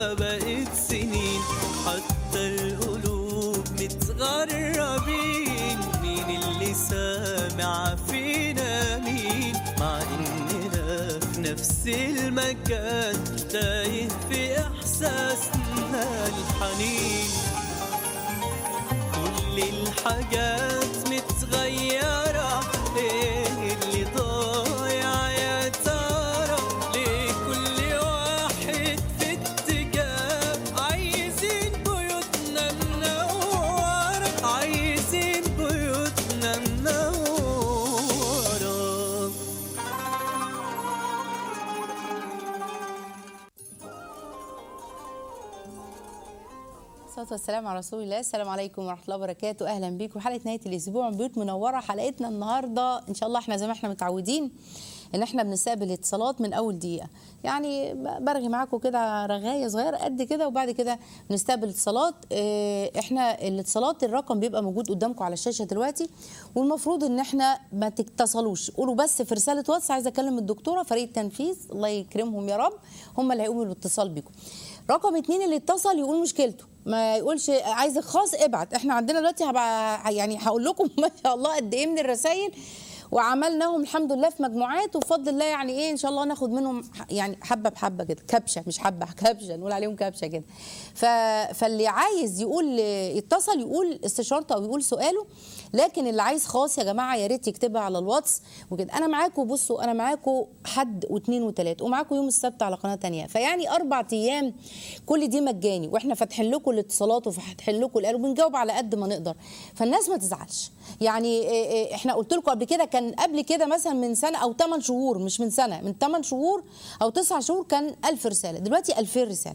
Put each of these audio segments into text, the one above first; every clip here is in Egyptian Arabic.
بقت سنين حتى القلوب متغربين مين اللي سامع فينا مين مع اننا في نفس المكان تايه في احساسنا الحنين كل الحاجات متغيرة ايه اللي ضايع يا ترى ليه كل واحد في اتجاه عايزين بيوتنا منورة عايزين بيوتنا منورة الصلاة والسلام على رسول الله السلام عليكم ورحمة الله وبركاته أهلا بيكم حلقة نهاية الأسبوع من بيوت منورة حلقتنا النهاردة إن شاء الله إحنا زي ما إحنا متعودين إن إحنا بنستقبل اتصالات من أول دقيقة يعني برغي معاكم كده رغاية صغيرة قد كده وبعد كده بنستقبل اتصالات إيه، إحنا الاتصالات الرقم بيبقى موجود قدامكم على الشاشة دلوقتي والمفروض إن إحنا ما تتصلوش قولوا بس في رسالة واتس عايزة أكلم الدكتورة فريق التنفيذ الله يكرمهم يا رب هم اللي هيقوموا بالاتصال بيكم رقم اتنين اللي اتصل يقول مشكلته ما يقولش عايزك خاص ابعت احنا عندنا دلوقتي هبقى يعني هقول لكم ما شاء الله قد ايه من الرسائل وعملناهم الحمد لله في مجموعات وبفضل الله يعني ايه ان شاء الله ناخد منهم ح- يعني حبه بحبه كده كبشه مش حبه كبشه نقول عليهم كبشه كده ف... فاللي عايز يقول يتصل يقول استشارته او يقول سؤاله لكن اللي عايز خاص يا جماعه يا ريت يكتبها على الواتس وكده انا معاكم بصوا انا معاكم حد واثنين وثلاث ومعاكم يوم السبت على قناه تانية فيعني اربع ايام كل دي مجاني واحنا فاتحين لكم الاتصالات وفاتحين لكم القلب وبنجاوب على قد ما نقدر فالناس ما تزعلش يعني إيه إيه احنا قلت لكم قبل كده كان قبل كده مثلا من سنه او 8 شهور مش من سنه من 8 شهور او 9 شهور كان 1000 رساله دلوقتي 2000 رساله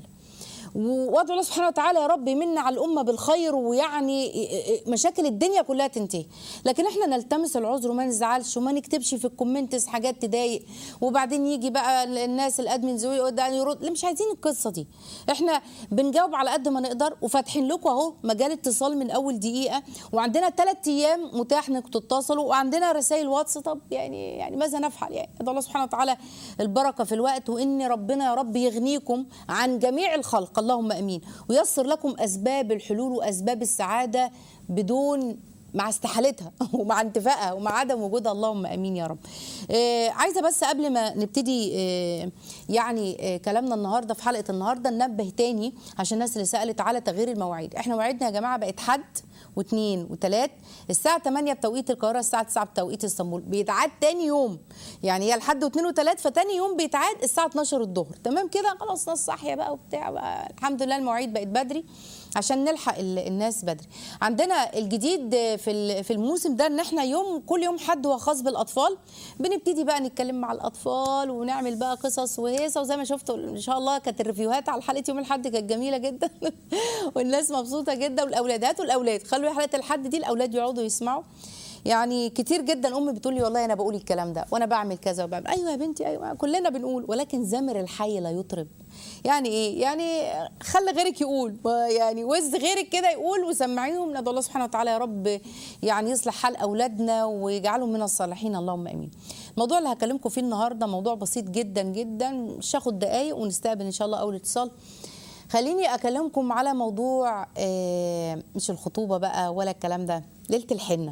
وادعو الله سبحانه وتعالى يا رب يمن على الامه بالخير ويعني مشاكل الدنيا كلها تنتهي لكن احنا نلتمس العذر وما نزعلش وما نكتبش في الكومنتس حاجات تضايق وبعدين يجي بقى الناس الادمنز يقعد يرد لا مش عايزين القصه دي احنا بنجاوب على قد ما نقدر وفاتحين لكم اهو مجال اتصال من اول دقيقه وعندنا ثلاث ايام متاح انكم تتصلوا وعندنا رسائل واتس طب يعني يعني ماذا نفعل يعني ادعو الله سبحانه وتعالى البركه في الوقت وان ربنا يا رب يغنيكم عن جميع الخلق اللهم امين ويسر لكم اسباب الحلول واسباب السعاده بدون مع استحالتها ومع انتفائها ومع عدم وجودها اللهم امين يا رب. آه عايزه بس قبل ما نبتدي آه يعني آه كلامنا النهارده في حلقه النهارده ننبه تاني عشان الناس اللي سالت على تغيير المواعيد، احنا مواعيدنا يا جماعه بقت حد واثنين وثلاث الساعة 8 بتوقيت القاهرة الساعة 9 بتوقيت اسطنبول بيتعاد تاني يوم يعني هي الحد واثنين وثلاث فتاني يوم بيتعاد الساعة 12 الظهر تمام كده خلاص ناس صاحية بقى وبتاع بقى. الحمد لله المواعيد بقت بدري عشان نلحق ال- الناس بدري عندنا الجديد في ال- في الموسم ده ان احنا يوم كل يوم حد هو خاص بالاطفال بنبتدي بقى نتكلم مع الاطفال ونعمل بقى قصص وهيصه وزي ما شفتوا ان شاء الله كانت الريفيوهات على حلقه يوم الاحد كانت جميله جدا والناس مبسوطه جدا والاولادات والاولاد خلوا حلقه الحد دي الاولاد يقعدوا يسمعوا يعني كتير جدا ام بتقول لي والله انا بقول الكلام ده وانا بعمل كذا وبعمل ايوه يا بنتي ايوه كلنا بنقول ولكن زمر الحي لا يطرب يعني ايه يعني خلي غيرك يقول يعني وز غيرك كده يقول وسمعيهم ندعو الله سبحانه وتعالى يا رب يعني يصلح حال اولادنا ويجعلهم من الصالحين اللهم امين الموضوع اللي هكلمكم فيه النهارده موضوع بسيط جدا جدا مش هاخد دقايق ونستقبل ان شاء الله اول اتصال خليني اكلمكم على موضوع آه، مش الخطوبه بقى ولا الكلام ده ليله الحنه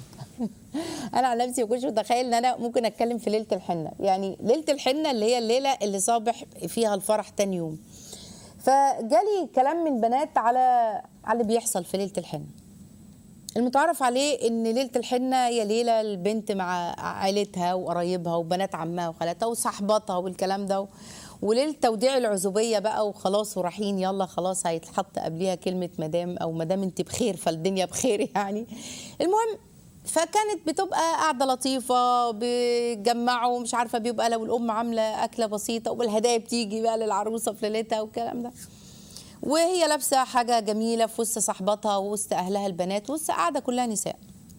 انا عن نفسي ما كنتش متخيل ان انا ممكن اتكلم في ليله الحنه يعني ليله الحنه اللي هي الليله اللي صابح فيها الفرح تاني يوم فجالي كلام من بنات على على اللي بيحصل في ليله الحنه المتعارف عليه ان ليله الحنه هي ليله البنت مع عائلتها وقرايبها وبنات عمها وخالاتها وصاحباتها والكلام ده وليله توديع العزوبيه بقى وخلاص ورايحين يلا خلاص هيتحط قبليها كلمه مدام او مدام انت بخير فالدنيا بخير يعني المهم فكانت بتبقى قاعده لطيفه بيتجمعوا مش عارفه بيبقى لو الام عامله اكله بسيطه والهدايا بتيجي بقى للعروسه في ليلتها والكلام ده وهي لابسه حاجه جميله في وسط صاحباتها ووسط اهلها البنات وسط قاعده كلها نساء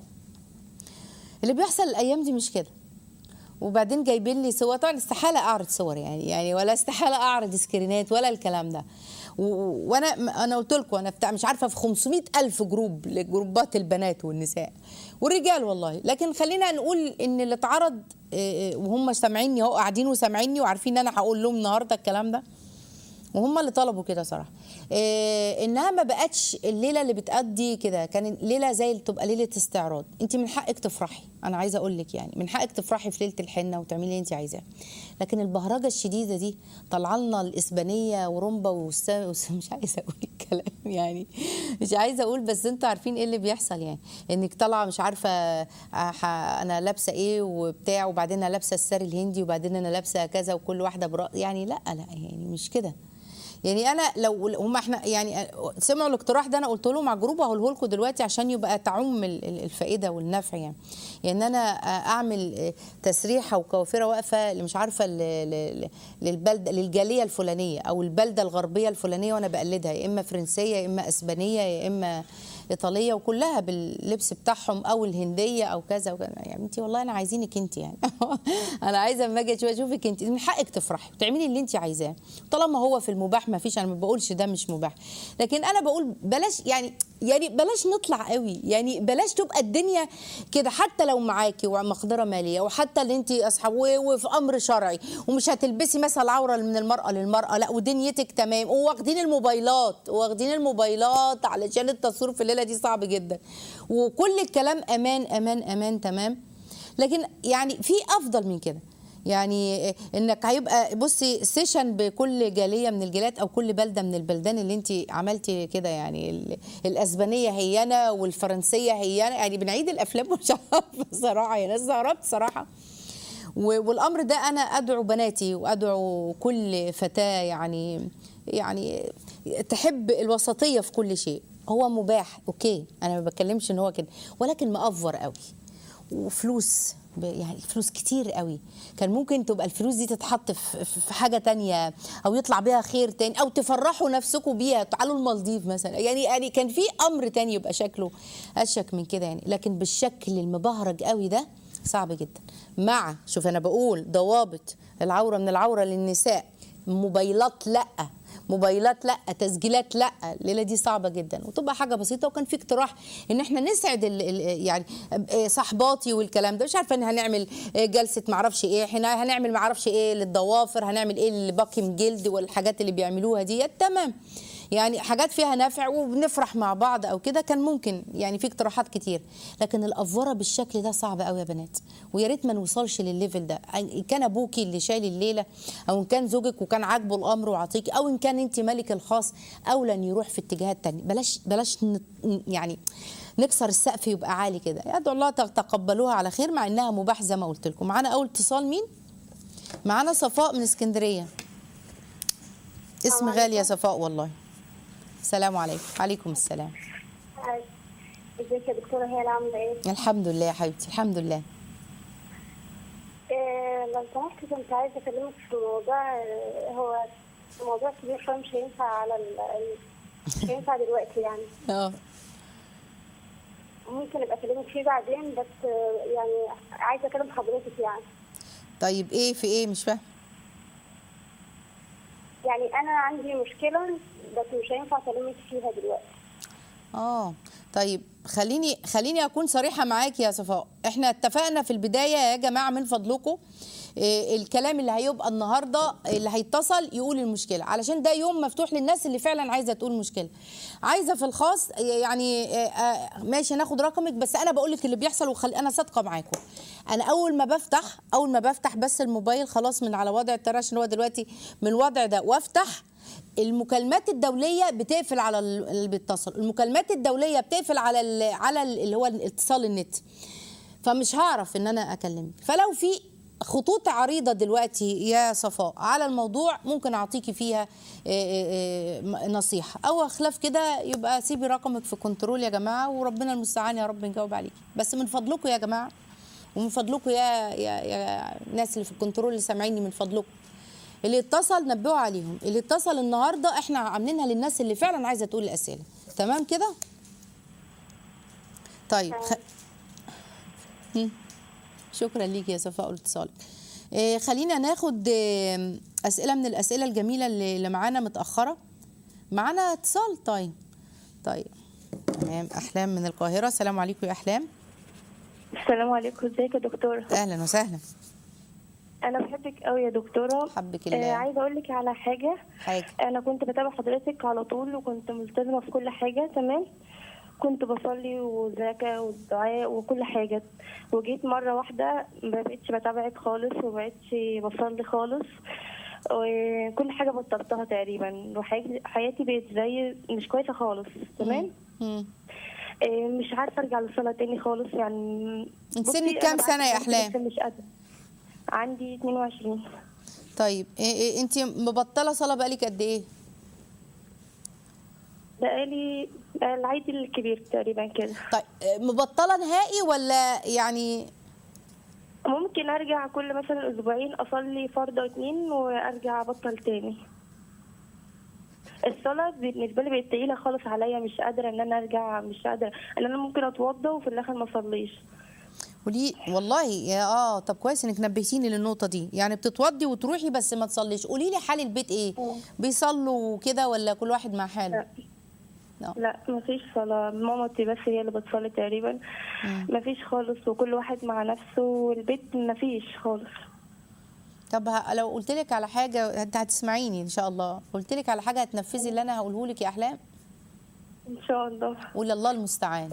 اللي بيحصل الايام دي مش كده وبعدين جايبين لي صور طبعا استحاله اعرض صور يعني يعني ولا استحاله اعرض سكرينات ولا الكلام ده و- وانا انا قلت لكم انا بتاع مش عارفه في 500 الف جروب لجروبات البنات والنساء والرجال والله لكن خلينا نقول ان اللي اتعرض آه، آه، وهم سامعيني اهو قاعدين وسامعيني وعارفين ان انا هقول لهم النهارده الكلام ده وهم اللي طلبوا كده صراحه إيه انها ما بقتش الليله اللي بتأدي كده كان ليله زي اللي تبقى ليله استعراض انت من حقك تفرحي انا عايزه اقول لك يعني من حقك تفرحي في ليله الحنه وتعملي اللي انت عايزاه لكن البهرجه الشديده دي طلع لنا الاسبانيه ورمبا وس... وس... مش عايزه اقول الكلام يعني مش عايزه اقول بس انتوا عارفين ايه اللي بيحصل يعني انك طالعه مش عارفه آه، ح- انا لابسه ايه وبتاع وبعدين انا لابسه الساري الهندي وبعدين انا لابسه كذا وكل واحده برا يعني لا لا يعني مش كده يعني انا لو هم احنا يعني سمعوا الاقتراح ده انا قلت لهم على جروب هقوله لكم دلوقتي عشان يبقى تعم ال- ال- الفائده والنفع يعني يعني انا اعمل تسريحه وكوافره واقفه اللي مش عارفه ل- ل- للبلده للجاليه الفلانيه او البلده الغربيه الفلانيه وانا بقلدها يا اما فرنسيه يا اما اسبانيه يا اما ايطاليه وكلها باللبس بتاعهم او الهنديه او كذا وكذا يعني انت والله انا عايزينك انت يعني انا عايزه اما اجي اشوفك انت من حقك تفرحي وتعملي اللي انت عايزاه طالما هو في المباح ما فيش انا ما بقولش ده مش مباح لكن انا بقول بلاش يعني يعني بلاش نطلع قوي يعني بلاش تبقى الدنيا كده حتى لو معاكي ومقدره ماليه وحتى اللي انت اصحاب و- وفي امر شرعي ومش هتلبسي مثلا العوره من المراه للمراه لا ودنيتك تمام وواخدين الموبايلات واخدين الموبايلات علشان التصوير في الليله دي صعب جدا وكل الكلام امان امان امان تمام لكن يعني في افضل من كده يعني انك هيبقى بصي سيشن بكل جاليه من الجاليات او كل بلده من البلدان اللي انت عملتي كده يعني ال- الاسبانيه هي انا والفرنسيه هي انا يعني بنعيد الافلام مش عارفه صراحه يعني أنا استغربت صراحه و- والامر ده انا ادعو بناتي وادعو كل فتاه يعني يعني تحب الوسطيه في كل شيء هو مباح اوكي انا ما بتكلمش ان هو كده ولكن مأفور قوي وفلوس ب- يعني فلوس كتير قوي كان ممكن تبقى الفلوس دي تتحط في في- في حاجه تانية او يطلع بيها خير تاني او تفرحوا نفسكم بيها تعالوا المالديف مثلا يعني يعني كان في امر تاني يبقى شكله اشك من كده يعني لكن بالشكل المبهرج قوي ده صعب جدا مع شوف انا بقول ضوابط العوره من العوره للنساء موبايلات لا موبايلات لا تسجيلات لا الليله دي صعبه جدا وتبقى حاجه بسيطه وكان في اقتراح ان احنا نسعد ال ال يعني صحباتي والكلام ده مش عارفه ان هنعمل جلسه معرفش ايه احنا هنعمل معرفش ايه للضوافر هنعمل ايه لباكيم جلد والحاجات اللي بيعملوها ديت تمام يعني حاجات فيها نفع وبنفرح مع بعض او كده كان ممكن يعني في اقتراحات كتير لكن الافوره بالشكل ده صعب قوي يا بنات ويا ريت ما نوصلش للليفل ده ان كان ابوكي اللي شايل الليله او ان كان زوجك وكان عاجبه الامر وعطيكي او ان كان انت ملك الخاص اولى ان يروح في اتجاهات تانية بلاش بلاش ن- يعني نكسر السقف يبقى عالي كده ادعو الله تقبلوها على خير مع انها مباح زي ما قلت لكم معانا اول اتصال مين معانا صفاء من اسكندريه اسم غالي يا صفاء والله السلام عليكم عليكم السلام ازيك يا دكتورة هي عاملة ايه؟ الحمد لله يا حبيبتي الحمد لله إيه لو سمحت كنت عايزة اكلمك في موضوع آه، هو موضوع كبير شوية مش هينفع على ال ال- مش هينفع دلوقتي يعني اه ممكن ابقى اكلمك فيه بعدين بس آه، يعني عايزة اكلم حضرتك يعني طيب ايه في ايه مش فاهم يعني انا عندي مشكلة بس مش هينفع اكلمك فيها دلوقتي اه طيب خليني خليني اكون صريحه معاكي يا صفاء احنا اتفقنا في البدايه يا جماعه من فضلكم إيه الكلام اللي هيبقى النهارده اللي هيتصل يقول المشكله علشان ده يوم مفتوح للناس اللي فعلا عايزه تقول مشكله عايزه في الخاص يعني آه، آه، ماشي ناخد رقمك بس انا بقول لك اللي بيحصل وخلي انا صادقه معاكم انا اول ما بفتح اول ما بفتح بس الموبايل خلاص من على وضع التراش عشان هو دلوقتي من الوضع ده وافتح المكالمات الدوليه بتقفل على ال- اللي بيتصل المكالمات الدوليه بتقفل على ال على ال- اللي هو اتصال النت فمش هعرف ان انا اكلمك فلو في خطوط عريضه دلوقتي يا صفاء على الموضوع ممكن اعطيكي فيها آه، آه، آه، نصيحه او خلاف كده يبقى سيبي رقمك في كنترول يا جماعه وربنا المستعان يا رب نجاوب عليكي بس من فضلكم يا جماعه ومن فضلكم يا يا يا الناس اللي في الكنترول اللي سامعيني من فضلكم اللي اتصل نبهوا عليهم اللي اتصل النهارده احنا عاملينها للناس اللي فعلا عايزه تقول الاسئله تمام كده طيب خ... مم. شكرا ليك يا صفاء الاتصال إيه خلينا ناخد إيه، اسئله من الاسئله الجميله اللي اللي معانا متاخره معانا اتصال طيب طيب تمام احلام من القاهره السلام عليكم يا احلام السلام عليكم ازيك يا دكتورة اهلا وسهلا انا بحبك قوي يا دكتوره حبك الله. آه عايزه اقول لك على حاجه حاجه انا كنت بتابع حضرتك على طول وكنت ملتزمه في كل حاجه تمام كنت بصلي والزكاة والدعاء وكل حاجة وجيت مرة واحدة ما بقتش بتابعك خالص وما بقتش بصلي خالص وكل حاجة بطلتها تقريبا وحياتي حياتي بقت زي مش كويسة خالص تمام مم. آه، مش عارفة أرجع للصلاة تاني خالص يعني انت بصي، سنك أنا كام بعد سنة يا كده أحلام؟ لسه مش قادرة عندي 22 طيب إيه إيه انت مبطله صلاه بقالك قد ايه بقالي العيد الكبير تقريبا كده طيب إيه، مبطله نهائي ولا يعني ممكن ارجع كل مثلا اسبوعين اصلي فرض او اتنين وارجع ابطل تاني الصلاة بالنسبة لي بقت تقيلة خالص عليا مش قادرة ان انا ارجع مش قادرة ان انا ممكن اتوضى وفي الاخر ما اصليش ولي والله يا اه طب كويس انك نبهتيني للنقطه دي يعني بتتوضي وتروحي بس ما تصليش قولي لي حال البيت ايه اه. بيصلوا كده ولا كل واحد مع حاله لا. لا. لا مفيش صلاة مامتي بس هي اللي بتصلي تقريبا مفيش خالص وكل واحد مع نفسه والبيت مفيش خالص طب ه- لو قلت لك على حاجه انت هتسمعيني ان شاء الله قلت لك على حاجه هتنفذي اللي انا هقوله لك يا احلام ان شاء الله قولي الله المستعان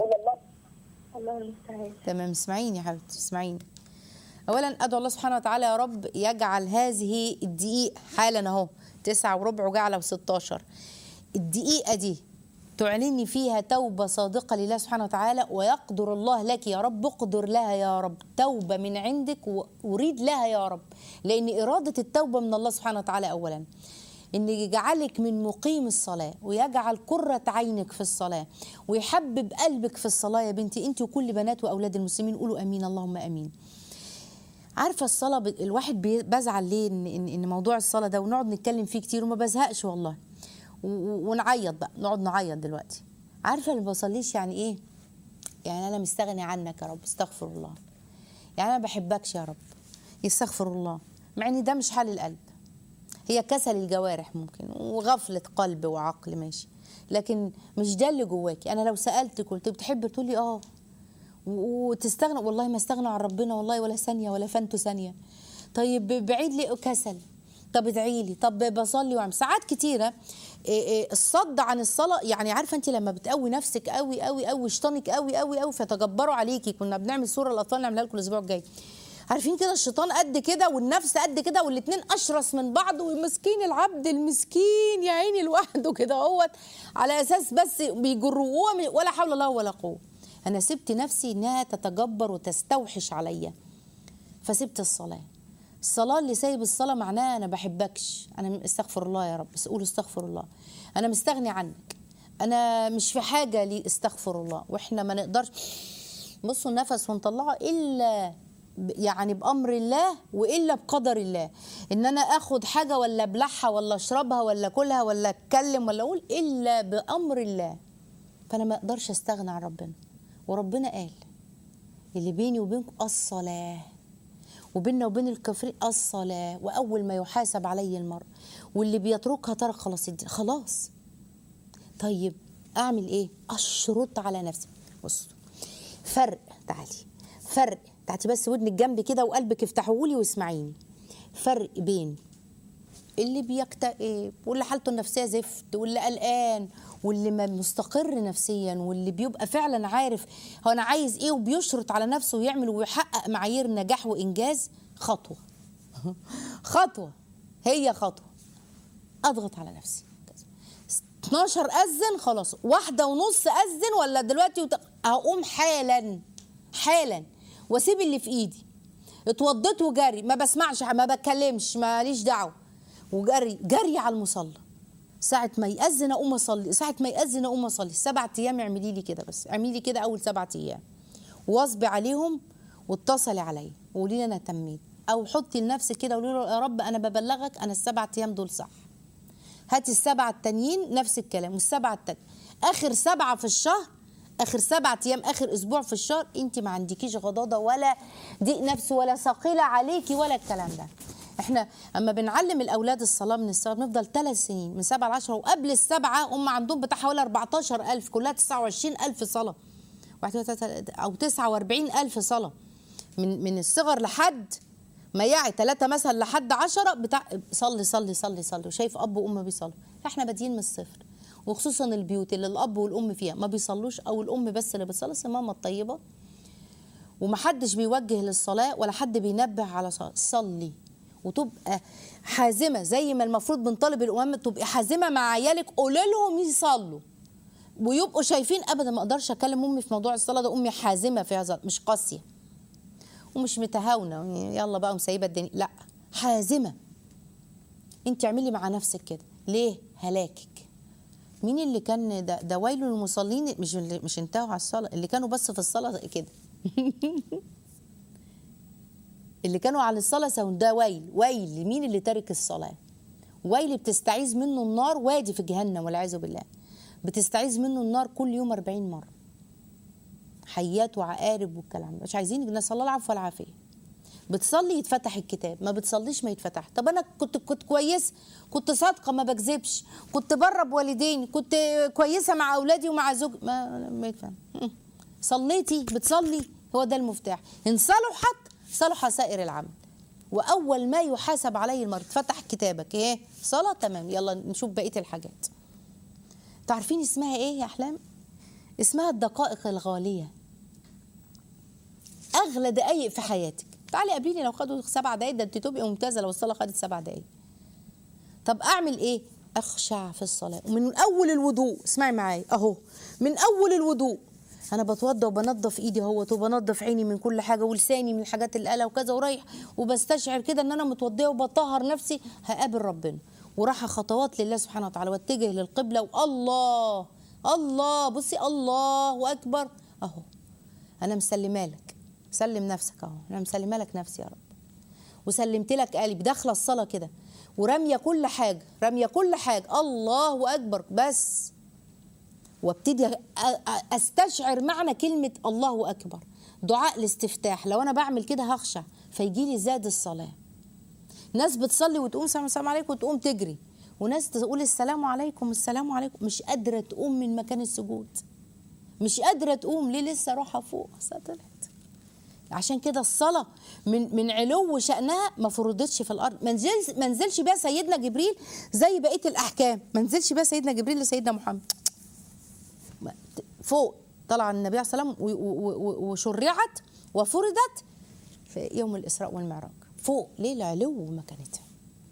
الله المستعان تمام اسمعيني يا حبيبتي اسمعيني اولا ادعو الله سبحانه وتعالى يا رب يجعل هذه الدقيق حالا اهو تسعة وربع وجعله وستاشر الدقيقة دي تعلني فيها توبة صادقة لله سبحانه وتعالى ويقدر الله لك يا رب اقدر لها يا رب توبة من عندك وأريد لها يا رب لأن إرادة التوبة من الله سبحانه وتعالى أولا ان يجعلك من مقيم الصلاه ويجعل قره عينك في الصلاه ويحبب قلبك في الصلاه يا بنتي انت وكل بنات واولاد المسلمين قولوا امين اللهم امين عارفه الصلاه ب... الواحد بي- بزعل ليه ان ان إن موضوع الصلاه ده ونقعد نتكلم فيه كتير وما بزهقش والله و... و- ونعيط بقى نقعد نعيط دلوقتي عارفه اللي ما بصليش يعني ايه يعني انا مستغني عنك يا رب استغفر الله يعني انا ما بحبكش يا رب يستغفر الله مع ان ده مش حال القلب هي كسل الجوارح ممكن وغفلة قلب وعقل ماشي لكن مش ده اللي جواكي انا لو سالتك قلت بتحبي تقولي اه و- وتستغنى والله ما استغنى عن ربنا والله ولا ثانيه ولا فانتو ثانيه طيب بعيد ليه كسل طب ادعي لي طب بصلي واعمل ساعات كتيره إيه إيه الصد عن الصلاه يعني عارفه انت لما بتقوي نفسك قوي قوي قوي شيطانك قوي قوي قوي فتجبروا عليكي كنا بنعمل صوره الاطفال نعملها لكم الاسبوع الجاي عارفين كده الشيطان قد كده والنفس قد كده والاتنين اشرس من بعض ومسكين العبد المسكين يا عيني لوحده كده اهوت على اساس بس بيجروه من- ولا حول الله ولا قوه انا سبت نفسي انها تتجبر وتستوحش عليا فسبت الصلاه الصلاه اللي سايب الصلاه معناها انا بحبكش انا استغفر الله يا رب بس قولوا استغفر الله انا مستغني عنك انا مش في حاجه لي استغفر الله واحنا ما نقدرش بصوا النفس ونطلعه الا ب- يعني بامر الله والا بقدر الله ان انا اخد حاجه ولا ابلعها ولا اشربها ولا اكلها ولا اتكلم ولا اقول الا بامر الله فانا ما اقدرش استغنى عن ربنا وربنا قال اللي بيني وبينكم الصلاه وبيننا وبين الكافرين الصلاه واول ما يحاسب عليه المرء واللي بيتركها ترك خلاص الدين خلاص طيب اعمل ايه اشرط على نفسي بص فرق تعالي فرق تعالي بس ودنك جنبي كده وقلبك افتحه لي واسمعيني فرق بين اللي بيكتئب واللي حالته النفسيه زفت واللي قلقان واللي ما مستقر نفسيا واللي بيبقى فعلا عارف هو انا عايز ايه وبيشرط على نفسه ويعمل ويحقق معايير نجاح وانجاز خطوه خطوه هي خطوه اضغط على نفسي 12 اذن خلاص واحده ونص اذن ولا دلوقتي وت... هقوم حالا حالا واسيب اللي في ايدي اتوضيت وجري ما بسمعش ما بتكلمش ماليش دعوه وجري جري على المصلى ساعة ما يأذن أقوم أصلي ساعة ما يأذن أقوم أصلي سبعة أيام اعملي لي كده بس اعملي لي كده أول سبعة أيام واصبي عليهم واتصلي عليا وقولي لي أنا تميت أو حطي لنفسك كده وقولي له يا رب أنا ببلغك أنا السبعة أيام دول صح هاتي السبعة التانيين نفس الكلام والسبعة التانيين آخر سبعة في الشهر آخر سبعة أيام آخر أسبوع في الشهر أنت ما عندكيش غضاضة ولا ضيق نفس ولا ثقيلة عليكي ولا الكلام ده احنا اما بنعلم الاولاد الصلاه من الصغر نفضل ثلاث سنين من سبعه ل 10 وقبل السبعه هم عندهم بتاع حوالي 14000 كلها 29000 صلاه واحد اتنين تلاته او 49000 صلاه من من الصغر لحد مياعي ثلاثة مثلا لحد عشرة بتاع صلي صلي صلي صلي وشايف أب وأم بيصلوا احنا بادئين من الصفر وخصوصا البيوت اللي الأب والأم فيها ما بيصلوش أو الأم بس اللي بتصلي بس ماما الطيبة ومحدش بيوجه للصلاة ولا حد بينبه على صلاة صلي وتبقى حازمة زي ما المفروض بنطالب الأمم تبقي حازمة مع عيالك قولي لهم يصلوا ويبقوا شايفين ابدا ما اقدرش اكلم امي في موضوع الصلاه ده امي حازمه في هذا مش قاسيه ومش متهاونه يلا بقى ومسيبه الدنيا لا حازمه انت اعملي مع نفسك كده ليه هلاكك مين اللي كان ده, ده ويل للمصلين مش اللي مش انتهوا على الصلاه اللي كانوا بس في الصلاه كده اللي كانوا على الصلاه سوا ده ويل ويل لمين اللي ترك الصلاه ويل بتستعيذ منه النار وادي في جهنم والعياذ بالله بتستعيذ منه النار كل يوم 40 مره حيات وعقارب والكلام ده مش عايزين نسال الله العفو والعافيه بتصلي يتفتح الكتاب ما بتصليش ما يتفتح طب انا كنت كنت كويس كنت صادقه ما بكذبش كنت بره بوالديني كنت كويسه مع اولادي ومع زوج ما ما يفهم صليتي بتصلي هو ده المفتاح ان صلحت صلح سائر العمل واول ما يحاسب عليه المرء فتح كتابك ايه صلاه تمام يلا نشوف بقيه الحاجات تعرفين اسمها ايه يا احلام اسمها الدقائق الغاليه اغلى دقايق في حياتك تعالي قابليني لو خدوا سبع دقايق ده انت تبقي ممتازه لو الصلاه خدت سبع دقايق طب اعمل ايه اخشع في الصلاه ومن اول الوضوء اسمعي معايا اهو من اول الوضوء انا بتوضى وبنضف ايدي اهوت وبنضف عيني من كل حاجه ولساني من الحاجات اللي قالها وكذا ورايح وبستشعر كده ان انا متوضيه وبطهر نفسي هقابل ربنا وراح خطوات لله سبحانه وتعالى واتجه للقبله والله الله بصي الله اكبر اهو انا مسلمه لك سلم نفسك اهو انا مسلمه لك نفسي يا رب وسلمت لك قلبي داخله الصلاه كده وراميه كل حاجه راميه كل حاجه الله اكبر بس وابتدي أ- أ- استشعر معنى كلمه الله اكبر دعاء الاستفتاح لو انا بعمل كده هخشع فيجي لي زاد الصلاه ناس بتصلي وتقوم سلام السلام عليكم وتقوم تجري وناس تقول السلام عليكم السلام عليكم مش قادره تقوم من مكان السجود مش قادره تقوم ليه لسه روحها فوق أصل طلعت عشان كده الصلاة من من علو شأنها ما فرضتش في الأرض ما نزلش ما نزلش بيها سيدنا جبريل زي بقية الأحكام ما نزلش بيها سيدنا جبريل لسيدنا محمد ما- فوق طلع النبي صلى الله عليه وسلم و- و- و- وشرعت وفرضت في يوم الإسراء والمعراج فوق ليه لعلو مكانتها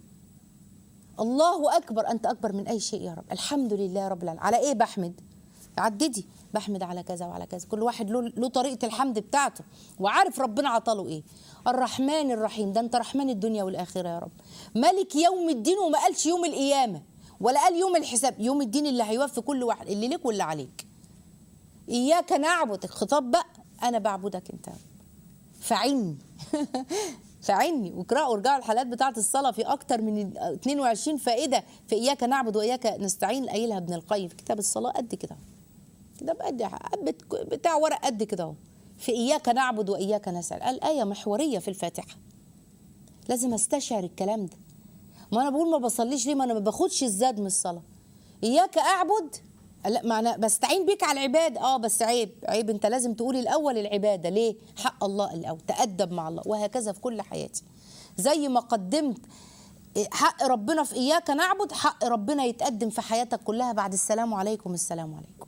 الله أكبر أنت أكبر من أي شيء يا رب الحمد لله رب العالمين على إيه بحمد عددي بحمد على كذا وعلى كذا كل واحد له له طريقه الحمد بتاعته وعارف ربنا عطاله ايه الرحمن الرحيم ده انت رحمن الدنيا والاخره يا رب ملك يوم الدين وما قالش يوم القيامه ولا قال يوم الحساب يوم الدين اللي هيوفي كل واحد اللي ليك واللي عليك اياك نعبد الخطاب بقى انا بعبدك انت فعني فعني واقرأوا ارجعوا الحلقات بتاعه الصلاه في اكتر من 22 فائده في اياك نعبد واياك نستعين قايلها ابن القيم في كتاب الصلاه قد كده ده بقد بت- بتاع ورق قد كده اهو في اياك نعبد واياك نسال الايه محوريه في الفاتحه لازم استشعر الكلام ده ما انا بقول ما بصليش ليه ما انا ما باخدش الزاد من الصلاه اياك اعبد لا معنى بستعين بيك على العباده اه بس عيب عيب انت لازم تقولي الاول العباده ليه حق الله الاول تادب مع الله وهكذا في كل حياتي زي ما قدمت حق ربنا في اياك نعبد حق ربنا يتقدم في حياتك كلها بعد السلام عليكم السلام عليكم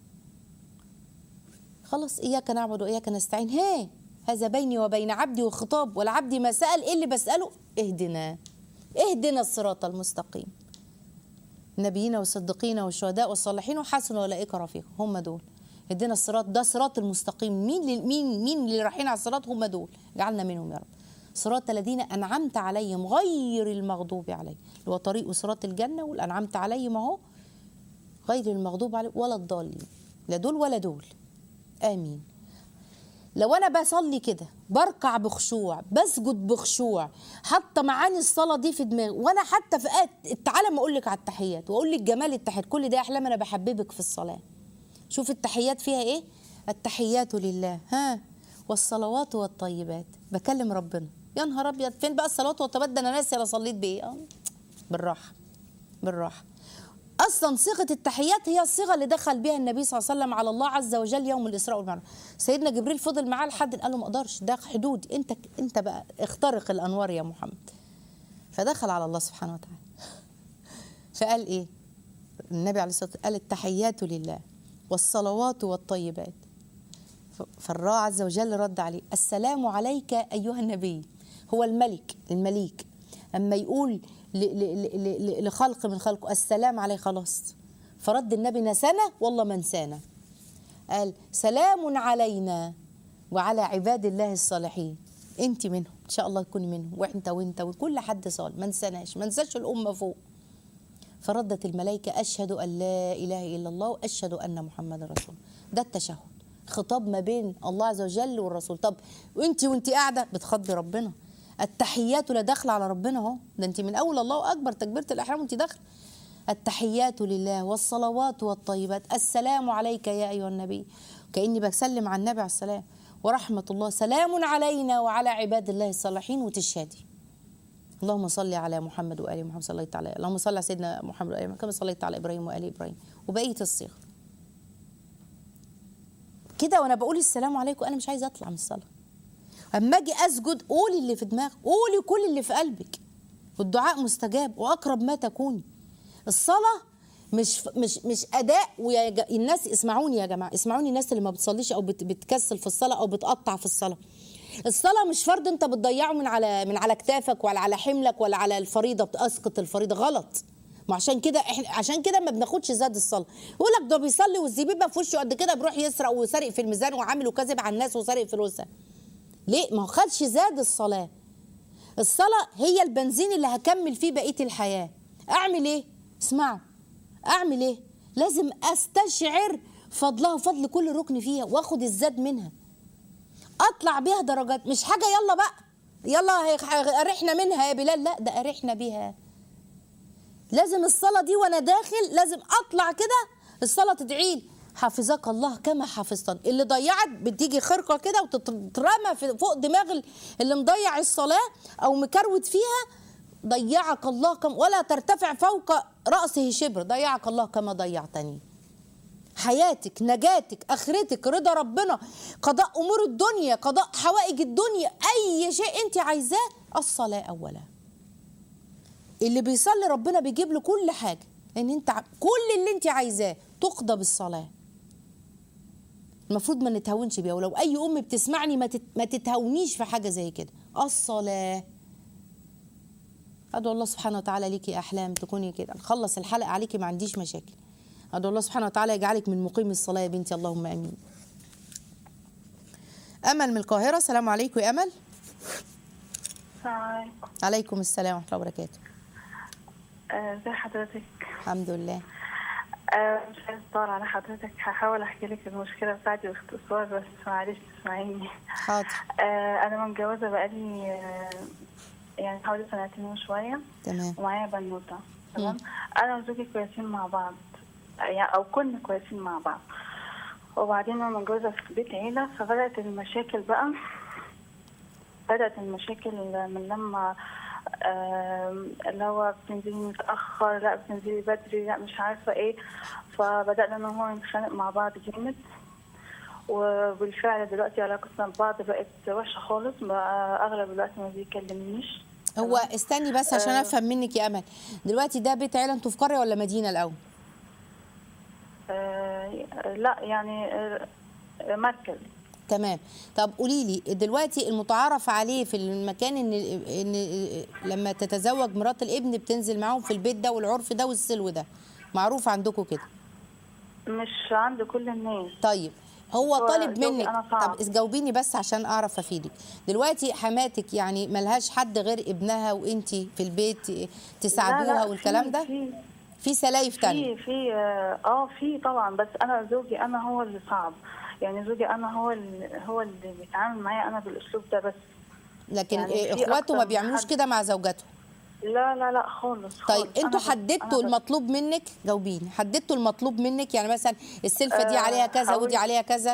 خلاص اياك نعبد واياك نستعين هي هذا بيني وبين عبدي وخطاب والعبد ما سال ايه اللي بساله اهدنا اهدنا الصراط المستقيم النبيين والصديقين والشهداء والصالحين وحسن اولئك رفيق هم دول اهدنا الصراط ده صراط المستقيم مين اللي مين مين اللي رايحين على الصراط هم دول جعلنا منهم يا رب صراط الذين انعمت عليهم غير المغضوب عليهم اللي هو طريق صراط الجنه والانعمت عليهم اهو غير المغضوب عليهم ولا الضالين لا دول ولا دول امين لو انا بصلي كده بركع بخشوع بسجد بخشوع حاطه معاني الصلاه دي في دماغي وانا حتى في آية تعالى ما اقول لك على التحيات واقول لك جمال التحيات كل ده يا احلام انا بحببك في الصلاه شوف التحيات فيها ايه التحيات لله ها والصلوات والطيبات بكلم ربنا يا نهار ابيض فين بقى الصلوات والطيبات ده انا ناسي انا صليت بايه اه بالراحه بالراحه اصلا صيغه التحيات هي الصيغه اللي دخل بها النبي صلى الله عليه وسلم على الله عز وجل يوم الاسراء والمعراج سيدنا جبريل فضل معاه لحد قال له ما اقدرش ده حدود انت انت بقى اخترق الانوار يا محمد فدخل على الله سبحانه وتعالى فقال ايه النبي عليه الصلاه والسلام قال التحيات لله والصلوات والطيبات ف- فالله عز وجل رد عليه السلام عليك ايها النبي هو الملك المليك اما يقول ل- ل- ل- ل- لخلق من خلقه السلام عليه خلاص فرد النبي نسانا والله ما نسانا قال سلام علينا وعلى عباد الله الصالحين انت منهم ان شاء الله تكوني منهم وانت وانت وكل حد صالح ما نساناش ما نساش الامه فوق فردت الملائكة أشهد أن لا إله إلا الله وأشهد أن محمد رسول الله. ده التشهد خطاب ما بين الله عز وجل والرسول طب وانت وانت قاعدة بتخاطبي ربنا التحيات لا داخلة على ربنا اهو ده انت من أول الله أكبر تكبيرة الإحرام وانت داخلة التحيات لله والصلوات والطيبات السلام عليك يا أيها النبي كأني بسلم على النبي عليه السلام ورحمة الله سلام علينا وعلى عباد الله الصالحين وتشهدي اللهم صل على محمد وآل محمد صليت على اللهم صل على سيدنا محمد وآل محمد كما صليت على إبراهيم وآل إبراهيم وبقية الصيغ كده وانا بقول السلام عليكم انا مش عايزه اطلع من الصلاه اما اجي اسجد قولي اللي في دماغك قولي كل اللي في قلبك والدعاء مستجاب واقرب ما تكوني الصلاه مش مش مش اداء ويا ج- الناس اسمعوني يا جماعه اسمعوني الناس اللي ما بتصليش او بت- بتكسل في الصلاه او بتقطع في الصلاه الصلاه مش فرض انت بتضيعه من على من على كتافك ولا على حملك ولا على الفريضه بتسقط الفريضه غلط ما عشان كده احنا عشان كده ما بناخدش زاد الصلاه يقول لك ده بيصلي والزبيبه في وشه قد كده بيروح يسرق وسارق في الميزان وعامل وكذب على الناس وسارق فلوسها ليه ما هو خدش زاد الصلاه الصلاه هي البنزين اللي هكمل فيه بقيه الحياه اعمل ايه اسمعوا اعمل ايه لازم استشعر فضلها وفضل كل ركن فيها واخد الزاد منها اطلع بيها درجات مش حاجه يلا بقى يلا هي- ارحنا منها يا بلال لا ده ارحنا بيها لازم الصلاه دي وانا داخل لازم اطلع كده الصلاه تدعي لي حافظك الله كما حفظتني اللي ضيعت بتيجي خرقه كده وتترمى في- فوق دماغ ال- اللي مضيع الصلاه او مكروت فيها ضيعك الله كم ولا ترتفع فوق راسه شبر ضيعك الله كما ضيعتني حياتك نجاتك اخرتك رضا ربنا قضاء امور الدنيا قضاء حوائج الدنيا اي شيء انت عايزاه الصلاه اولا اللي بيصلي ربنا بيجيب له كل حاجه ان انت ع- كل اللي انت عايزاه تقضى بالصلاه المفروض ما نتهاونش بيها ولو اي ام بتسمعني ما تت- ما تتهاونيش في حاجه زي كده الصلاه ادعو الله سبحانه وتعالى ليكي احلام تكوني كده نخلص الحلقه عليكي ما عنديش مشاكل ادعو الله سبحانه وتعالى يجعلك من مقيم الصلاه يا بنتي اللهم امين امل من القاهره السلام عليكم يا امل السلام عليكم عليكم السلام ورحمه الله وبركاته آه، ازي حضرتك الحمد لله آه، مش عايز اطول على حضرتك هحاول احكي لك المشكله بتاعتي باختصار بس معلش تسمعيني حاضر آه، انا متجوزه بقالي آه، يعني حوالي سنتين وشويه تمام ومعايا بنوته تمام انا وزوجي كويسين مع بعض يعني او كنا كويسين مع بعض وبعدين انا متجوزه في بيت عيله فبدات المشاكل بقى بدات المشاكل من لما آم، اللي هو بتنزلي متاخر لا بتنزلي بدري لا مش عارفه ايه فبدانا انا وهو نتخانق مع بعض جامد وبالفعل دلوقتي علاقتنا ببعض بقت وحشه خالص بقى اغلب الوقت ما بيكلمنيش هو استني بس عشان آه. افهم منك يا امل دلوقتي ده بيت عيله انتوا في قريه ولا مدينه الاول آه، لا يعني آه، مركز تمام طب قولي لي دلوقتي المتعارف عليه في المكان ان ان لما تتزوج مرات الابن بتنزل معاهم في البيت ده والعرف ده والسلو ده معروف عندكم كده مش عند كل الناس طيب هو هو طالب زوجي منك أنا صعب. طب جاوبيني بس عشان اعرف افيدك دلوقتي حماتك يعني ملهاش حد غير ابنها وانتي في البيت لا، تساعدوها لا، والكلام في- ده في في سلايف تانية في في اه آه، في طبعا بس انا زوجي انا هو اللي صعب يعني زوجي انا هو اللي هو اللي بيتعامل معايا انا بالاسلوب ده بس لكن يعني إيه في اخواته أكتر ما من بيعملوش حد. كده مع زوجاتهم لا لا لا خالص طيب خالص. أنا انتوا بس- حددتوا أنا بس المطلوب منك جاوبيني حددتوا المطلوب منك يعني مثلا السلفه دي آه، عليها كذا ودي حاولت. عليها كذا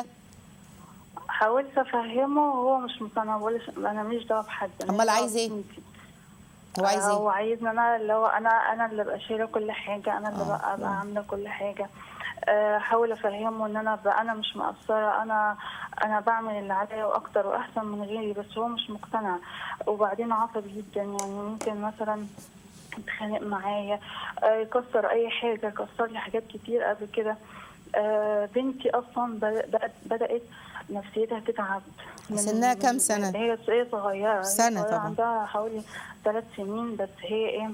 حاولت افهمه وهو مش مقتنع بقول انا ماليش دعوه بحد أنا أمال دعوة عايز إيه؟ ببنتي. هو عايز آه، هو ايه عايزني انا اللي هو انا انا اللي ابقى شايله كل حاجه انا اللي آه، بقى ابقى آه. عامله كل حاجه آه، احاول افهمه ان انا ابقى انا مش مقصره انا انا بعمل اللي عليا واكتر واحسن من غيري بس هو مش مقتنع وبعدين عصبي جدا يعني ممكن مثلا يتخانق معايا آه، يكسر اي حاجه كسر لي حاجات كتير قبل كده آه، بنتي اصلا بدات بدات نفسيتها تتعب من- سنها كام من- سنة؟ هي هي صغيره هي سنة صغيرة، طبعا. عندها حوالي ثلاث سنين بس هي ايه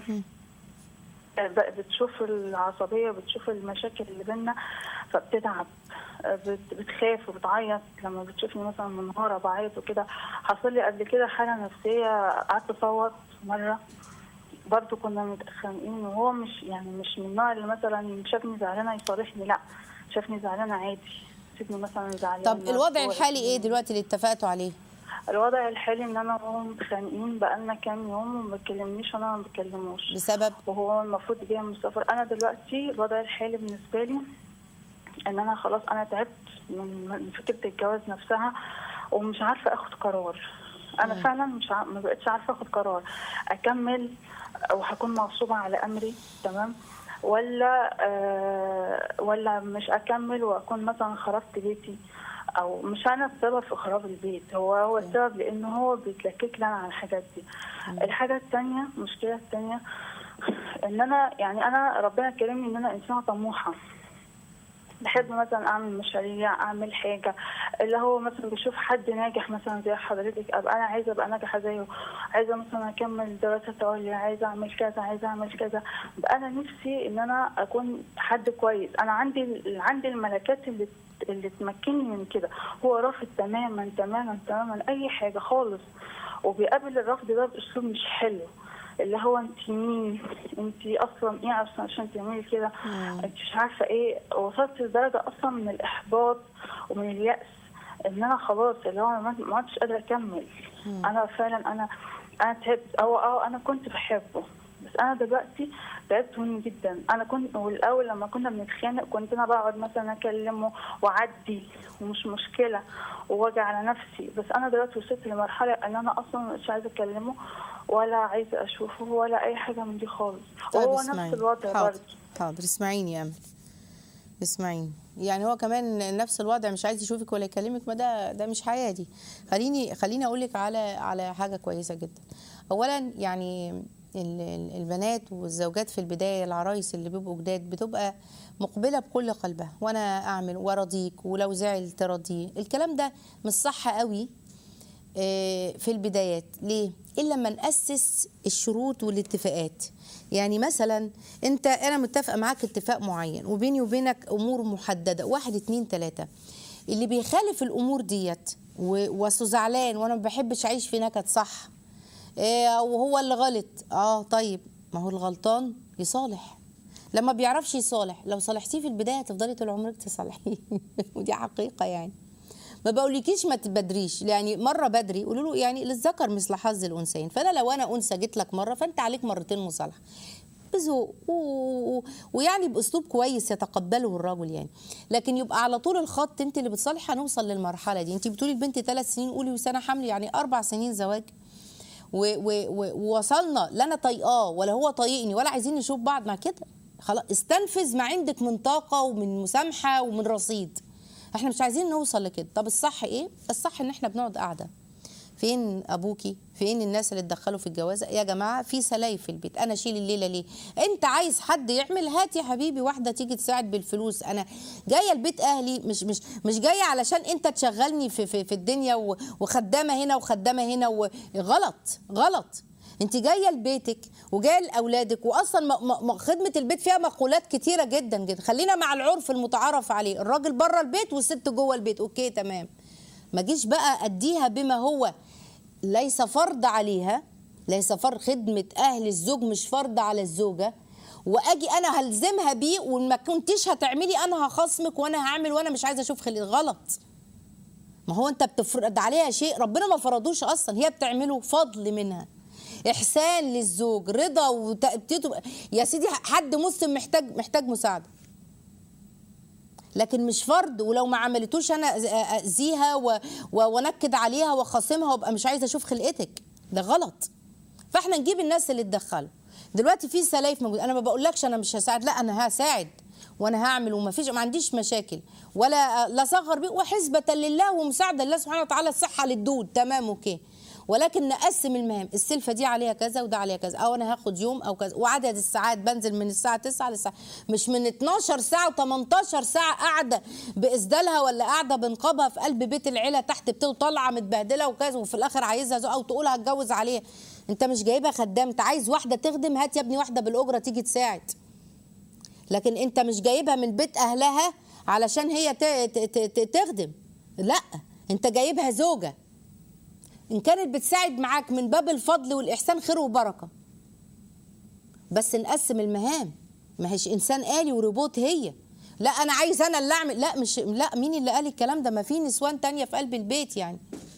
ب- بتشوف العصبيه بتشوف المشاكل اللي بينا فبتتعب بت- بتخاف وبتعيط لما بتشوفني مثلا منهارة بعيط وكده حصل لي قبل كده حالة نفسية قعدت أصوت مرة برضو كنا متخانقين وهو مش يعني مش من النوع اللي مثلا شافني زعلانة يصالحني لا شافني زعلانة عادي سيبني مثلا زعلانة طب الوضع هو الحالي ايه يسيبني. دلوقتي اللي اتفقتوا عليه الوضع الحالي ان انا وهو متخانقين بقالنا كام يوم وما بيكلمنيش وانا ما بكلموش بسبب وهو المفروض جاي من السفر انا دلوقتي الوضع الحالي بالنسبه لي ان انا خلاص انا تعبت من من فكره الجواز نفسها ومش عارفه اخد قرار انا فعلا مش ع... ما بقتش عارفه اخد قرار اكمل وهكون مغصوبه على امري تمام ولا آه ولا مش اكمل واكون مثلا خربت بيتي او مش انا السبب في خراب البيت هو هو السبب لان هو بيتلكك لي انا على الحاجات دي الحاجه الثانيه المشكله الثانيه ان انا يعني انا ربنا كرمني ان انا انسانه طموحه بحب مثلا اعمل مشاريع اعمل حاجه اللي هو مثلا بشوف حد ناجح مثلا زي حضرتك ابقى انا عايزه ابقى ناجحه زيه عايزه مثلا اكمل دراسات عليا عايزه اعمل كذا عايزه اعمل كذا بقى انا نفسي ان انا اكون حد كويس انا عندي عندي الملكات اللي اللي تمكنني من كده هو رافض تماما تماما تماما اي حاجه خالص وبيقابل الرفض ده باسلوب مش حلو اللي هو انت مين انت اصلا ايه اصلا عشان تعملي كده انت مش عارفه ايه وصلت لدرجه اصلا من الاحباط ومن الياس ان انا خلاص اللي هو أنا ما ما عدتش قادره اكمل انا فعلا انا انا تعبت او اه انا كنت بحبه بس انا دلوقتي تعبت منه جدا انا كنت والاول لما كنا بنتخانق كنت انا بقعد مثلا اكلمه واعدي ومش مشكله واجي على نفسي بس انا دلوقتي وصلت لمرحله ان انا اصلا مش عايزه اكلمه ولا عايزه اشوفه ولا اي حاجه من دي خالص طيب وهو اسمعيني. نفس الوضع حاضر برضه حاضر اسمعيني يا امل اسمعيني يعني هو كمان نفس الوضع مش عايز يشوفك ولا يكلمك ما ده ده مش حياه دي خليني خليني اقول لك على على حاجه كويسه جدا اولا يعني ال- ال- البنات والزوجات في البدايه العرايس اللي بيبقوا جداد بتبقى مقبله بكل قلبها وانا اعمل وارضيك ولو زعل ترضيه الكلام ده مش صح قوي آه، في البدايات ليه الا لما ناسس الشروط والاتفاقات يعني مثلا انت انا متفقه معاك اتفاق معين وبيني وبينك امور محدده واحد اتنين تلاته اللي بيخالف الامور ديت و- وأصله زعلان وانا ما بحبش اعيش في نكد صح إيه وهو اللي غلط اه طيب ما هو الغلطان يصالح لما بيعرفش يصالح لو صالحتيه في البدايه هتفضلي طول عمرك تصالحيه ودي حقيقه يعني ما بقولكيش ما تبدريش يعني مره بدري قولوا له يعني للذكر مثل حظ الانثيين فانا لو انا انثى جيت لك مره فانت عليك مرتين مصالحه بذوق و... و... ويعني باسلوب كويس يتقبله الرجل يعني لكن يبقى على طول الخط انت اللي بتصالحي هنوصل للمرحله دي انت بتقولي البنت ثلاث سنين قولي وسنه حمل يعني اربع سنين زواج و- و- و- ووصلنا لا انا طايقاه ولا هو طايقني ولا عايزين نشوف بعض مع كده خلاص استنفذ ما عندك من طاقه ومن مسامحه ومن رصيد احنا مش عايزين نوصل لكده طب الصح ايه الصح ان احنا بنقعد قاعده فين ابوكي فين الناس اللي اتدخلوا في الجوازه يا جماعه في سلايف في البيت انا اشيل الليله ليه انت عايز حد يعمل هات يا حبيبي واحده تيجي تساعد بالفلوس انا جايه البيت اهلي مش مش مش جايه علشان انت تشغلني في في, في الدنيا و- وخدامه هنا وخدامه هنا و- غلط غلط انت جايه لبيتك وجايه لاولادك واصلا م- م- م- خدمه البيت فيها مقولات كتيره جدا جدا خلينا مع العرف المتعارف عليه الراجل بره البيت والست جوه البيت اوكي تمام ما جيش بقى اديها بما هو ليس فرض عليها ليس فرض خدمه اهل الزوج مش فرض على الزوجه واجي انا هلزمها بيه وما كنتيش هتعملي انا هخصمك وانا هعمل وانا مش عايزه اشوف خلق غلط ما هو انت بتفرض عليها شيء ربنا ما فرضوش اصلا هي بتعمله فضل منها احسان للزوج رضا وتأتيته يا سيدي حد مسلم محتاج محتاج مساعده لكن مش فرض ولو ما عملتوش انا أز- اذيها و- و- وانكد عليها واخاصمها وابقى مش عايزه اشوف خلقتك ده غلط فاحنا نجيب الناس اللي تدخله دلوقتي في سلايف موجود انا ما بقولكش انا مش هساعد لا انا هساعد وانا هعمل وما فيش ما عنديش مشاكل ولا لا صغر بيه وحسبة لله ومساعدة لله سبحانه وتعالى الصحة للدود تمام اوكي ولكن نقسم المهام السلفة دي عليها كذا وده عليها كذا او انا هاخد يوم او كذا وعدد الساعات بنزل من الساعة 9 للساعة مش من 12 ساعة و18 ساعة قاعدة بإسدالها ولا قاعدة بنقابها في قلب بيت العيلة تحت بتو طالعة متبهدلة وكذا وفي الآخر عايزها زو او تقول هتجوز عليها انت مش جايبها خدام انت عايز واحدة تخدم هات يا ابني واحدة بالأجرة تيجي تساعد لكن انت مش جايبها من بيت اهلها علشان هي ت- ت- ت- تخدم لا انت جايبها زوجه ان كانت بتساعد معاك من باب الفضل والاحسان خير وبركه بس نقسم المهام ما هيش انسان آلي وروبوت هي لا انا عايز انا اللي اعمل لا مش لا مين اللي قال الكلام ده ما في نسوان تانية في قلب البيت يعني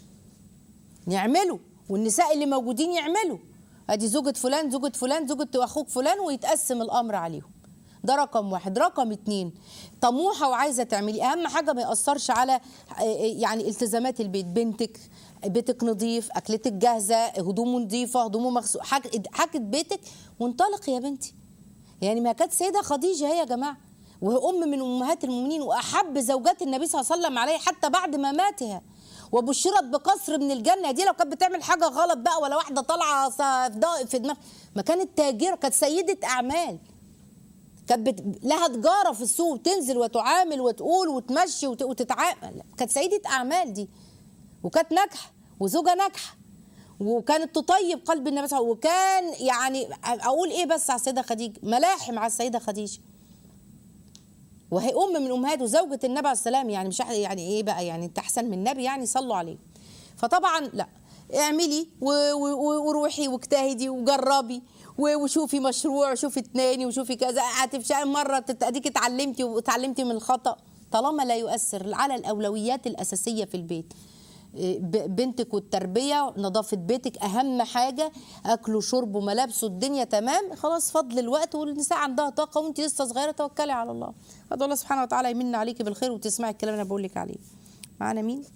يعملوا والنساء اللي موجودين يعملوا ادي زوجة فلان زوجة فلان زوجة اخوك فلان ويتقسم الامر عليهم ده رقم واحد رقم اتنين طموحة وعايزة تعملي أهم حاجة ما يأثرش على آه، يعني التزامات البيت بنتك بيتك نظيف أكلتك جاهزة هدومه نظيفة هدومه مغسول حاجة حاجة بيتك وانطلقي يا بنتي يعني ما كانت سيدة خديجة هي يا جماعة وهي أم من أمهات المؤمنين وأحب زوجات النبي صلى الله عليه وسلم عليه حتى بعد مماتها وبشرت بقصر من الجنة دي لو كانت بتعمل حاجة غلط بقى ولا واحدة طالعة في ضا- في دماغ ما كانت تاجرة كانت سيدة أعمال كانت بت... لها تجاره في السوق تنزل وتعامل وتقول وتمشي وت... وتتعامل كانت سيده اعمال دي وكانت ناجحه وزوجه ناجحه وكانت تطيب قلب النبي صلى الله عليه وسلم وكان يعني اقول ايه بس على السيده خديجه ملاحم على السيده خديجه وهي ام من امهات وزوجه النبي عليه السلام يعني مش يعني ايه بقى يعني انت احسن من النبي يعني صلوا عليه فطبعا لا اعملي و- و- و- وروحي واجتهدي وجربي و- وشوفي مشروع وشوفي التاني وشوفي كذا هتفشلي مره تت- اديكي اتعلمتي واتعلمتي من الخطا طالما لا يؤثر على الاولويات الاساسيه في البيت ب- بنتك والتربيه نظافه بيتك اهم حاجه اكل وشرب وملابس والدنيا تمام خلاص فضل الوقت والنساء عندها طاقه وانت لسه صغيره توكلي على الله ادعو الله سبحانه وتعالى يمن عليكي بالخير وتسمعي الكلام اللي انا بقول لك عليه معانا مين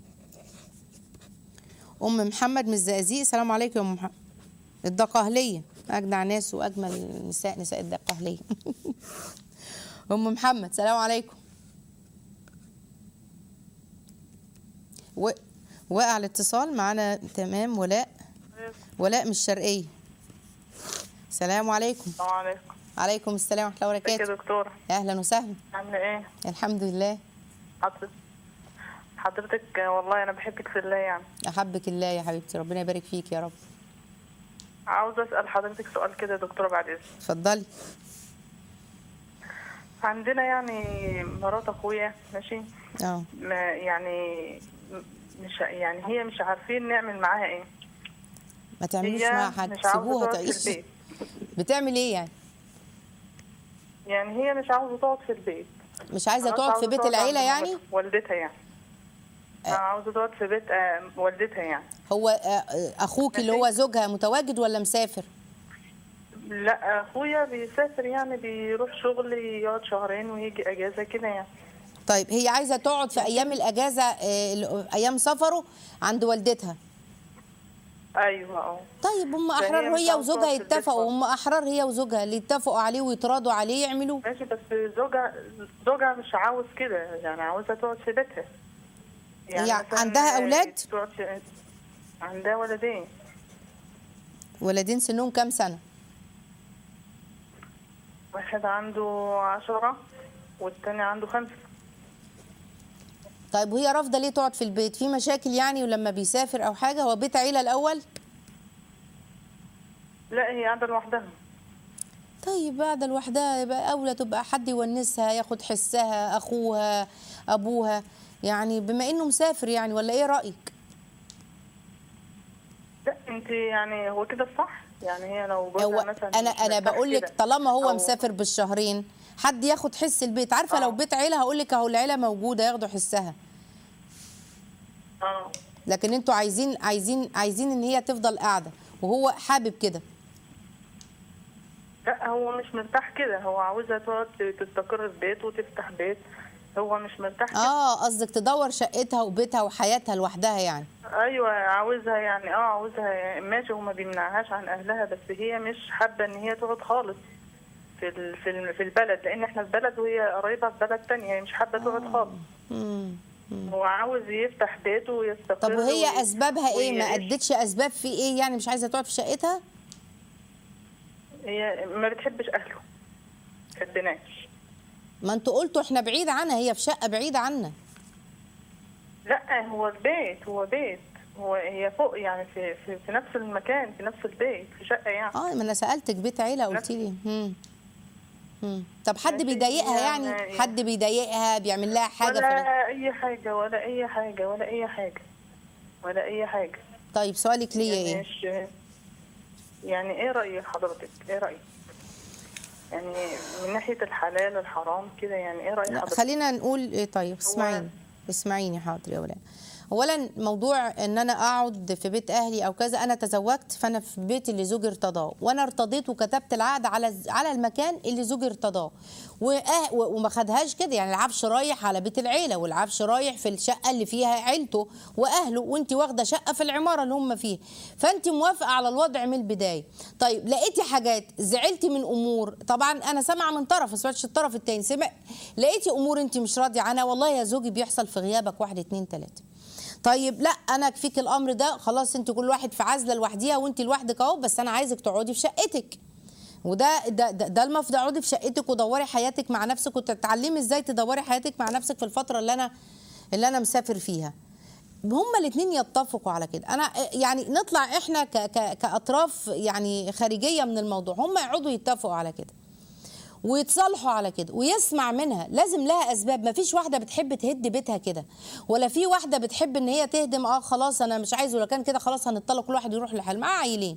ام محمد من الزقازيق السلام عليكم يا ام محمد الدقهليه اجدع ناس واجمل نساء نساء الدقهليه ام محمد السلام عليكم و... وقع الاتصال معانا تمام ولاء ولاء من الشرقيه السلام عليكم السلام عليكم عليكم السلام ورحمه الله ازيك يا وبركاته دكتورة اهلا وسهلا عاملة ايه؟ الحمد لله حضرتك حضرتك والله انا بحبك في الله يعني احبك الله يا حبيبتي ربنا يبارك فيك يا رب عاوزة اسأل حضرتك سؤال كده يا دكتورة بعد اذنك اتفضلي عندنا يعني مرات اخويا ماشي اه ما يعني م- مش يعني هي مش عارفين نعمل معاها ايه ما تعملوش هي معاها حاجه مش عاوزة سيبوها تقعد في تعيش البيت بتعمل ايه يعني يعني هي مش عاوزة تقعد في البيت مش عايزه خلاص تقعد في عاوزة بيت تقعد العيله عند يعني مامتها، والدتها يعني عاوزة تقعد في بيت آه، والدتها يعني هو آه، آه، اخوك اللي هو زوجها متواجد ولا مسافر لا اخويا بيسافر يعني بيروح شغل يقعد شهرين ويجي اجازة كده يعني طيب هي عايزه تقعد في ايام الاجازه آه، ال- ايام سفره عند والدتها ايوه اه طيب هم فهي احرار مش هي عاوزة وزوجها تقعد في البيت يتفقوا خالص. هم احرار هي وزوجها اللي يتفقوا عليه ويتراضوا عليه يعملوه ماشي بس زوجها زوجها مش عاوز كده يعني عاوزة تقعد في بيتها هي مثلاً عندها أولاد؟ تقعد في عندها ولدين ولدين سنهم كام سنه واحد عنده عشرة والتاني عنده خمسة طيب وهي رافضه ليه تقعد في البيت في مشاكل يعني ولما بيسافر او حاجه هو بيت عيله الاول لا هي قاعدة لوحدها طيب بعد لوحدها يبقى اولى تبقى حد يونسها ياخد حسها اخوها ابوها يعني بما انه مسافر يعني ولا ايه رايك لا انت يعني هو كده الصح يعني هي لو هو جوزها مثلا انا مش انا مرتاح بقول لك كده طالما هو أو- مسافر بالشهرين حد ياخد حس البيت عارفه لو آه. بيت عيله هقول لك اهو العيله موجوده ياخدوا حسها اه لكن انتوا عايزين عايزين عايزين ان هي تفضل قاعده وهو حابب كده لا هو مش مرتاح كده هو عاوزها تقعد تستقر في بيت وتفتح بيت هو مش مرتاح كده اه قصدك تدور شقتها وبيتها وحياتها لوحدها يعني ايوه عاوزها يعني اه عاوزها ماشي وما بيمنعهاش عن اهلها بس هي مش حابه ان هي تقعد خالص في ال- في ال- في البلد لان احنا في بلد وهي قريبه في بلد تانية هي مش حابه تقعد خالص مم. هو عاوز يفتح بيته ويستقر طب وهي وي- اسبابها ايه ما ويعيش. ادتش اسباب في ايه يعني مش عايزه تقعد في شقتها هي ما بتحبش اهله تحبناش ما انتوا قلتوا احنا بعيد عنها هي في شقه بعيده عنا لا هو البيت هو بيت هو هي فوق يعني في, في في نفس المكان في نفس البيت في شقه يعني اه ما انا سالتك بيت عيله قلت لي امم امم طب حد ماشي، بيضايقها يعني يعني- حد بيضايقها بيعمل لها حاجه في ال- ولا اي حاجه ولا اي حاجه ولا اي حاجه ولا اي حاجه طيب سؤالك ليا يعني ايه مش يعني ايه رأي حضرتك ايه رأيك يعني من ناحية الحلال الحرام كده يعني ايه رأي لا حضرتك خلينا نقول ايه طيب اسمعيني اسمعيني حاضر يا ولاد اولا موضوع ان انا اقعد في بيت اهلي او كذا انا تزوجت فانا في بيت اللي زوجي ارتضاه وانا ارتضيت وكتبت العقد على على المكان اللي زوجي ارتضاه وأه و- وما خدهاش كده يعني العفش رايح على بيت العيله والعفش رايح في الشقه اللي فيها عيلته واهله وانت واخده شقه في العماره اللي هم فيها فانت موافقه على الوضع من البدايه طيب لقيتي حاجات زعلتي من امور طبعا انا سامعه من طرف ما سمعتش الطرف التاني سمع لقيتي امور انت مش راضيه عنها والله يا زوجي بيحصل في غيابك واحد اتنين تلاته طيب لا انا اكفيك الامر ده خلاص انت كل واحد في عزله لوحديها وانت لوحدك اهو بس انا عايزك تقعدي في شقتك وده ده ده, ده المفروض اقعدي في شقتك ودوري حياتك مع نفسك وتتعلمي ازاي تدوري حياتك مع نفسك في الفتره اللي انا اللي انا مسافر فيها هما الاثنين يتفقوا على كده انا يعني نطلع احنا ك ك كاطراف يعني خارجيه من الموضوع هما يقعدوا يتفقوا على كده ويتصالحوا على كده ويسمع منها لازم لها اسباب ما فيش واحده بتحب تهد بيتها كده ولا في واحده بتحب ان هي تهدم اه خلاص انا مش عايز ولا كان كده خلاص هنطلق كل واحد يروح لحاله معاه عيلين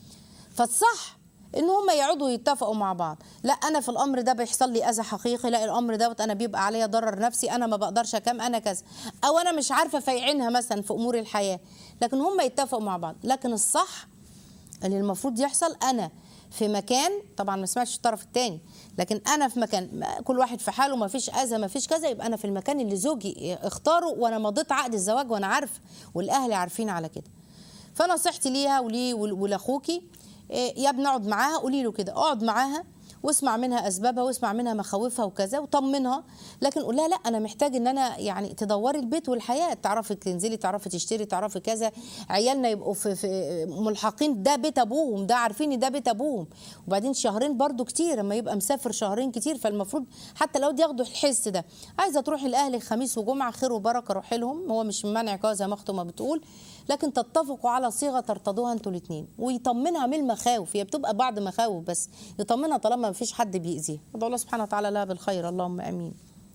فالصح ان هم يقعدوا يتفقوا مع بعض لا انا في الامر ده بيحصل لي اذى حقيقي لا الامر دوت انا بيبقى عليا ضرر نفسي انا ما بقدرش اكم انا كذا او انا مش عارفه فيعينها مثلا في امور الحياه لكن هم يتفقوا مع بعض لكن الصح اللي المفروض يحصل انا في مكان طبعا ما سمعتش الطرف الثاني لكن انا في مكان ما- كل واحد في حاله ما فيش اذى ما فيش كذا يبقى انا في المكان اللي زوجي اختاره وانا مضيت عقد الزواج وانا عارفه والاهل عارفين على كده فنصيحتي ليها وليه ول- ولاخوكي إيه، يا ابني اقعد معاها قولي له كده اقعد معاها واسمع منها اسبابها واسمع منها مخاوفها وكذا وطمنها لكن قول لها لا انا محتاج ان انا يعني تدوري البيت والحياه تعرفي تنزلي تعرفي تشتري تعرفي كذا عيالنا يبقوا في, في ملحقين ده بيت ابوهم ده عارفين إن ده بيت ابوهم وبعدين شهرين برضو كتير اما يبقى مسافر شهرين كتير فالمفروض حتى لو دي ياخدوا الحس ده عايزه تروحي لاهلك خميس وجمعه خير وبركه روحي لهم هو مش منع كده زي ما اخته ما بتقول لكن تتفقوا على صيغه ترتضوها انتوا الاثنين ويطمنها من المخاوف هي بتبقى بعض مخاوف بس يطمنها طالما ما فيش حد بيأذيها ادعو الله سبحانه وتعالى لها بالخير اللهم امين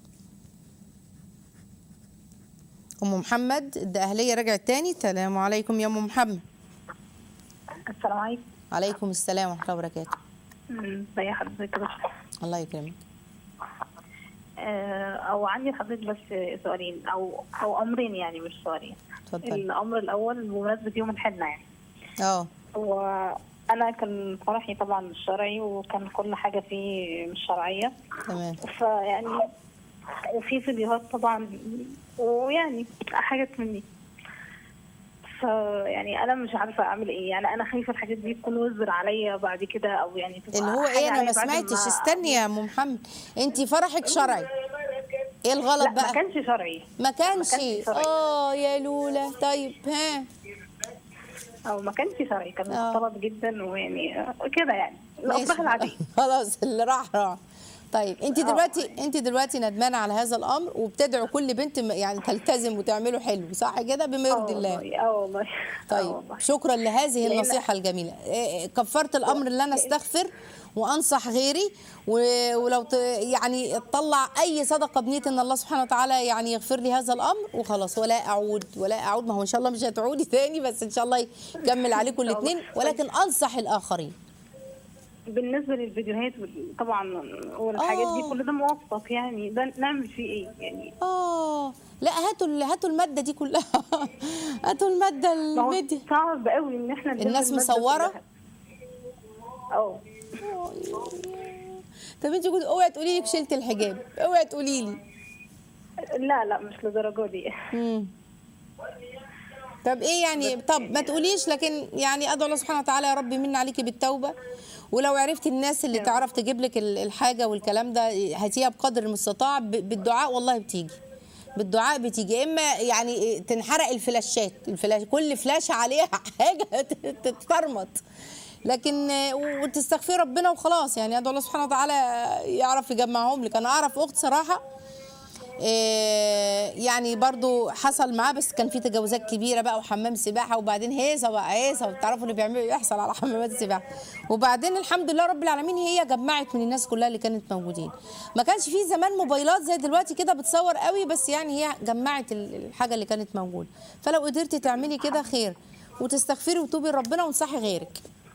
ام محمد الدقهليه رجعت تاني السلام عليكم يا ام محمد السلام عليكم عليكم السلام ورحمه الله وبركاته أمم، ازي حضرتك يا دكتور الله يكرمك آه، او عندي لحضرتك بس سؤالين او او امرين يعني مش سؤالين اتفضل الامر الاول بمناسبه يوم الحنه يعني اه هو انا كان فرحي طبعا مش شرعي وكان كل حاجه فيه مش شرعيه تمام فيعني وفي فيديوهات طبعا ويعني حاجات مني فيعني انا مش عارفه اعمل ايه يعني انا خايفه الحاجات دي تكون وزر عليا بعد كده او يعني تبقى اللي هو حاجة ايه انا عليا ما بعد سمعتش ما- استني يا ام محمد انت فرحك شرعي ايه الغلط لا ما بقى كانش شرعي ما كانش كانش شرعي. اه يا لولا طيب ها او ما كانش شرعي كان آه. مختلط جدا ويعني آه، كده يعني ماشي. الافراح العاديه خلاص اللي راح راح طيب انت آه. دلوقتي انت دلوقتي ندمانه على هذا الامر وبتدعو كل بنت م- يعني تلتزم وتعمله حلو صح كده بما اه يرضي الله والله اه والله آه طيب والله. شكرا لهذه لأن- النصيحة الجميلة إيه، كفرت الأمر اللي أنا استغفر وأنصح غيري و- ولو ت- يعني تطلع أي صدقة بنية إن الله سبحانه وتعالى يعني يغفر لي هذا الأمر وخلاص ولا أعود ولا أعود ما هو إن شاء الله مش هتعودي تاني بس إن شاء الله يكمل عليكم إن شاء الله. الاثنين ولكن أنصح الآخرين بالنسبه للفيديوهات وال- طبعا والحاجات آه. دي كل ده موثق يعني ده نعمل فيه ايه يعني آه لا هاتوا ال- هاتوا المادة دي كلها هاتوا المادة ما هو الميديا صعب قوي ان احنا نلم الناس المادة مصورة؟ كلها. اه طب أنت كنت أوعي تقولي لك شلت الحجاب أوعي تقولي لي لا لا مش لدرجه دي مم. طب ايه يعني طب ما تقوليش لكن يعني ادعو الله سبحانه وتعالى يا رب يمن عليكي بالتوبه ولو عرفتي الناس اللي تعرف تجيب لك ال- الحاجه والكلام ده هاتيها بقدر المستطاع ب- بالدعاء والله بتيجي بالدعاء بتيجي اما يعني تنحرق الفلاشات الفلاش كل فلاشه عليها حاجه تتفرمط لكن وتستغفري ربنا وخلاص يعني ادعو الله سبحانه وتعالى يعرف يجمعهم لك انا اعرف اخت صراحه إيه يعني برضو حصل معاه بس كان في تجاوزات كبيره بقى وحمام سباحه وبعدين هيصه بقى هيصه وتعرفوا اللي بيعملوا يحصل على حمامات السباحه وبعدين الحمد لله رب العالمين هي جمعت من الناس كلها اللي كانت موجودين ما كانش في زمان موبايلات زي دلوقتي كده بتصور قوي بس يعني هي جمعت ال- الحاجه اللي كانت موجوده فلو قدرتي تعملي كده خير وتستغفري وتوبي لربنا وانصحي غيرك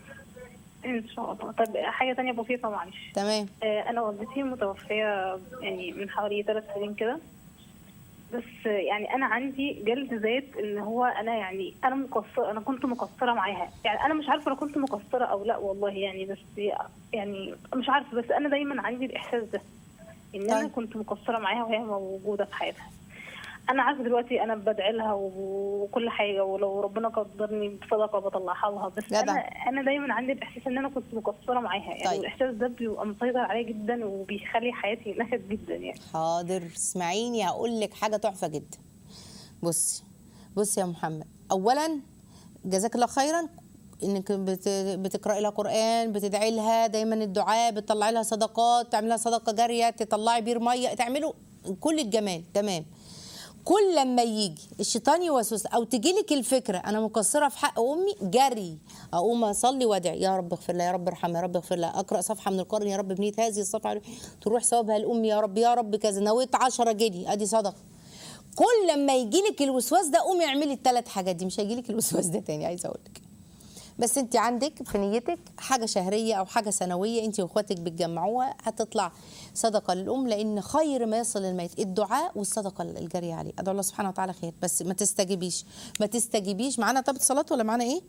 ان شاء الله طب حاجه تانية بسيطه معلش تمام آه، انا والدتي متوفيه يعني من حوالي ثلاث سنين كده بس آه، يعني انا عندي جلد ذات ان هو انا يعني انا مقصره انا كنت مقصره معاها يعني انا مش عارفه انا كنت مقصره او لا والله يعني بس يعني مش عارفه بس انا دايما عندي الاحساس ده ان انا طيب. كنت مقصره معاها وهي موجوده في حياتها انا عارفه دلوقتي انا بدعي لها وكل حاجه ولو ربنا قدرني بصدقه بطلعها لها بس جدع. انا انا دايما عندي الاحساس ان انا كنت مقصره معاها يعني طيب. الاحساس ده بيبقى مسيطر عليا جدا وبيخلي حياتي نكد جدا يعني حاضر اسمعيني هقول لك حاجه تحفه جدا بصي بصي يا محمد اولا جزاك الله خيرا انك بت- بتقراي لها قران بتدعي لها دايما الدعاء بتطلعي لها صدقات تعملي لها صدقه جاريه تطلعي بير ميه تعملوا كل الجمال تمام كل لما يجي الشيطان يوسوس او تجيلك الفكره انا مقصره في حق امي جري اقوم اصلي وادعي يا رب اغفر لها يا رب ارحمها يا رب اغفر لها اقرا صفحه من القران يا رب بنيه هذه الصفحه تروح ثوابها لامي يا رب يا رب كذا نويت 10 جنيه ادي صدقه كل لما يجيلك الوسواس ده قومي اعملي الثلاث حاجات دي مش هيجيلك الوسواس ده تاني عايزه اقول لك بس انت عندك في نيتك حاجه شهريه او حاجه سنويه انت واخواتك بتجمعوها هتطلع صدقه للام لان خير ما يصل للميت الدعاء والصدقه الجاريه عليه ادعو الله سبحانه وتعالى خير بس ما تستجيبيش ما تستجيبيش معانا طب صلاه ولا معانا ايه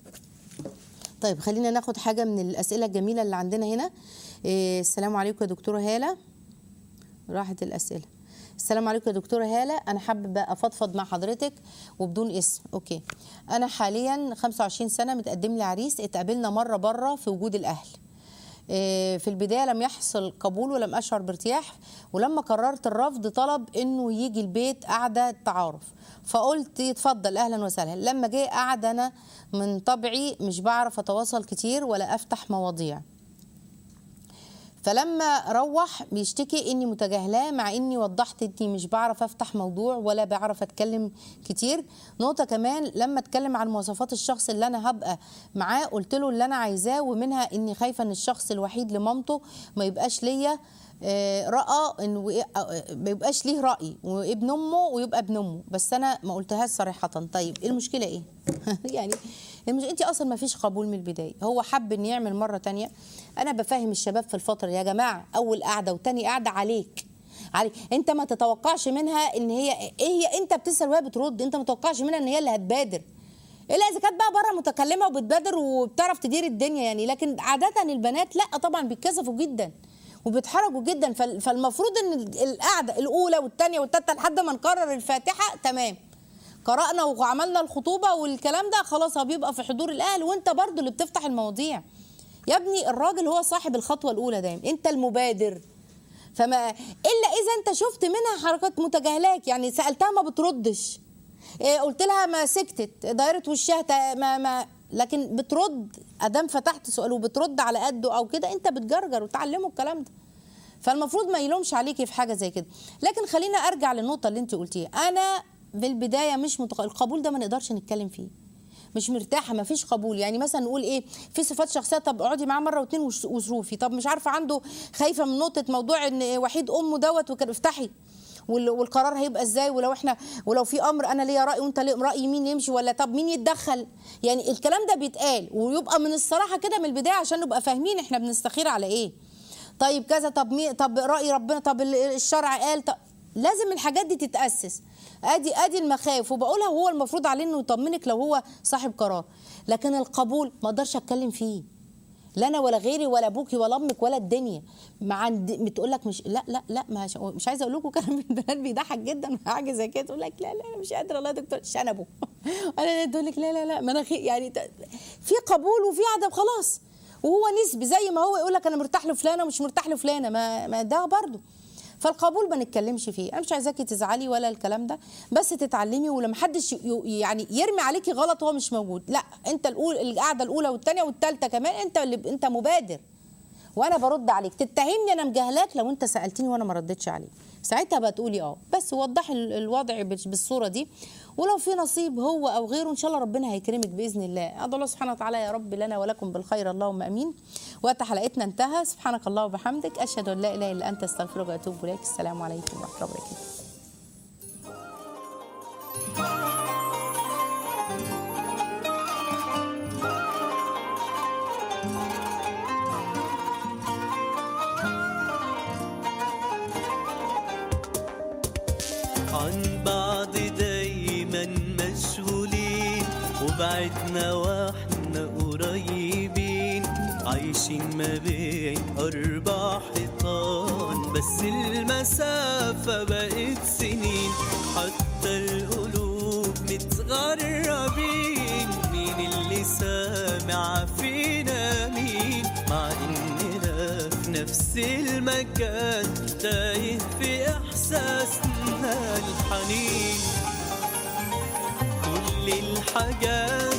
طيب خلينا ناخد حاجه من الاسئله الجميله اللي عندنا هنا إيه السلام عليكم يا دكتوره هاله راحت الاسئله السلام عليكم يا دكتوره هاله انا حابه افضفض مع حضرتك وبدون اسم اوكي انا حاليا 25 سنه متقدم لي عريس اتقابلنا مره بره في وجود الاهل إيه، في البدايه لم يحصل قبول ولم اشعر بارتياح ولما قررت الرفض طلب انه يجي البيت قعده تعارف فقلت يتفضل اهلا وسهلا لما جه قعد انا من طبعي مش بعرف اتواصل كتير ولا افتح مواضيع فلما روح بيشتكي اني متجاهلاه مع اني وضحت اني مش بعرف افتح موضوع ولا بعرف اتكلم كتير نقطه كمان لما اتكلم عن مواصفات الشخص اللي انا هبقى معاه قلت له اللي انا عايزاه ومنها اني خايفه ان الشخص الوحيد لمامته ما يبقاش ليا آه، راى انه إيه- آه، ما يبقاش ليه راي وابن امه ويبقى ابن امه بس انا ما قلتهاش صريحه طيب ايه المشكله ايه يعني المش... انت اصلا ما فيش قبول من البدايه هو حب ان يعمل مره تانية انا بفهم الشباب في الفتره يا جماعه اول قعده وتاني قعده عليك عليك انت ما تتوقعش منها ان هي ايه هي انت بتسال وهي بترد انت ما تتوقعش منها ان هي اللي هتبادر الا اذا كانت بقى بره متكلمه وبتبادر وبتعرف تدير الدنيا يعني لكن عاده البنات لا طبعا بيتكسفوا جدا وبيتحرجوا جدا فال- فالمفروض ان القعده الاولى والثانيه والثالثه لحد ما نقرر الفاتحه تمام قرأنا وعملنا الخطوبة والكلام ده خلاص هو بيبقى في حضور الأهل وأنت برضو اللي بتفتح المواضيع يا ابني الراجل هو صاحب الخطوة الأولى دايما أنت المبادر فما إلا إذا أنت شفت منها حركات متجاهلاك يعني سألتها ما بتردش إيه قلت لها ما سكتت دايرة وشها تا- ما ما لكن بترد ادام فتحت سؤال وبترد على قده او كده انت بتجرجر وتعلمه الكلام ده فالمفروض ما يلومش عليكي في حاجه زي كده لكن خلينا ارجع للنقطه اللي انت قلتيها انا في البدايه مش متق... القبول ده ما نقدرش نتكلم فيه مش مرتاحه ما فيش قبول يعني مثلا نقول ايه في صفات شخصيه طب اقعدي معاه مره واتنين وش- وشوفي طب مش عارفه عنده خايفه من نقطه موضوع ان وحيد امه دوت وكان افتحي وال- والقرار هيبقى ازاي ولو احنا ولو في امر انا ليا راي وانت ليه راي مين يمشي ولا طب مين يتدخل يعني الكلام ده بيتقال ويبقى من الصراحه كده من البدايه عشان نبقى فاهمين احنا بنستخير على ايه طيب كذا طب مين طب راي ربنا طب ال- الشرع قال طب لازم الحاجات دي تتاسس ادي ادي المخاوف وبقولها هو المفروض عليه انه يطمنك لو هو صاحب قرار لكن القبول ما اقدرش اتكلم فيه لا انا ولا غيري ولا ابوكي ولا امك ولا الدنيا ما عند بتقول لك مش لا لا لا مش, مش عايزه اقول لكم كلام البنات بيضحك جدا حاجه زي كده تقول لك لا لا انا مش قادره والله يا دكتور شنبه انا تقول لك لا لا لا مناخير يعني ت- في قبول وفي عدم خلاص وهو نسبي زي ما هو يقول لك انا مرتاح لفلانه ومش مرتاح لفلانه ما, ما ده برضه فالقبول ما نتكلمش فيه انا مش عايزاكي تزعلي ولا الكلام ده بس تتعلمي ولما حدش ي- ي- يعني يرمي عليكي غلط وهو مش موجود لا انت الاولى القاعده الاولى والثانيه والثالثه كمان انت اللي انت مبادر وانا برد عليك تتهمني انا مجاهلاك لو انت سالتني وانا ما ردتش عليك ساعتها بقى تقولي اه بس وضحي ال- الوضع بال- بالصوره دي ولو في نصيب هو او غيره ان شاء الله ربنا هيكرمك باذن الله ادعو الله سبحانه وتعالى يا رب لنا ولكم بالخير اللهم امين وقت حلقتنا انتهى سبحانك الله وبحمدك اشهد ان لا اله الا انت استغفرك واتوب اليك السلام عليكم ورحمه الله وبركاته عن بعض دايما مشغولين وبعدنا واحنا قريبين عايشين ما بين أربع حيطان بس المسافة بقت سنين حتى القلوب متغربين مين اللي سامع فينا مين مع إننا في نفس المكان تايه في إحساسنا الحنين كل الحاجات